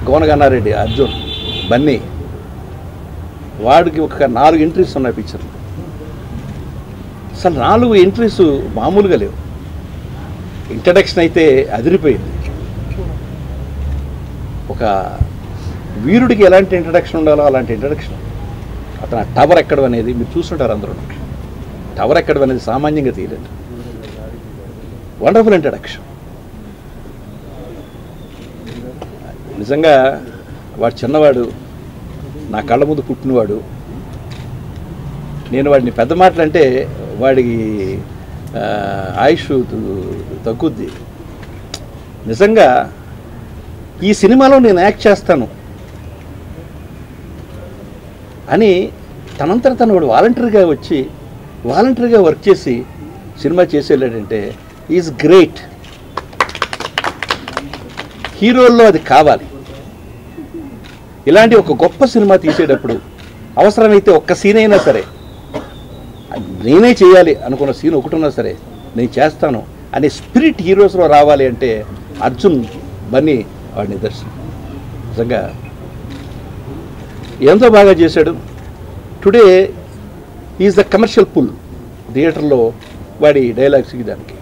గోనగన్నారెడ్డి అర్జున్ బన్నీ వాడికి ఒక నాలుగు ఎంట్రీస్ ఉన్నాయి పిక్చర్లో అసలు నాలుగు ఎంట్రీస్ మామూలుగా లేవు ఇంట్రడక్షన్ అయితే అదిరిపోయింది ఒక వీరుడికి ఎలాంటి ఇంట్రడక్షన్ ఉండాలో అలాంటి ఇంట్రడక్షన్ అతను ఆ టవర్ ఎక్కడం అనేది మీరు చూస్తుంటారు అందరూ టవర్ ఎక్కడం అనేది సామాన్యంగా తీయలేదు వండర్ఫుల్ ఇంట్రడక్షన్ నిజంగా వాడు చిన్నవాడు నా కళ్ళ ముందు పుట్టినవాడు నేను వాడిని పెద్ద మాటలు అంటే వాడికి ఆ, ఆయుష్ త- తగ్గుద్ది నిజంగా ఈ సినిమాలో నేను యాక్ట్ చేస్తాను అని తనంతట తను వాడు వాలంటరీగా వచ్చి వాలంటరీగా వర్క్ చేసి సినిమా చేసేలాడంటే ఈజ్ గ్రేట్ హీరోల్లో అది కావాలి ఇలాంటి ఒక గొప్ప సినిమా తీసేటప్పుడు అవసరమైతే ఒక్క సీన్ అయినా సరే నేనే చేయాలి అనుకున్న సీన్ ఒకటి ఉన్నా సరే నేను చేస్తాను అనే స్పిరిట్ హీరోస్లో రావాలి అంటే అర్జున్ బన్నీ వాడి నిదర్శనం నిజంగా ఎంతో బాగా చేశాడు today is the commercial pull థియేటర్లో వాడి డైలాగ్స్కి దానికి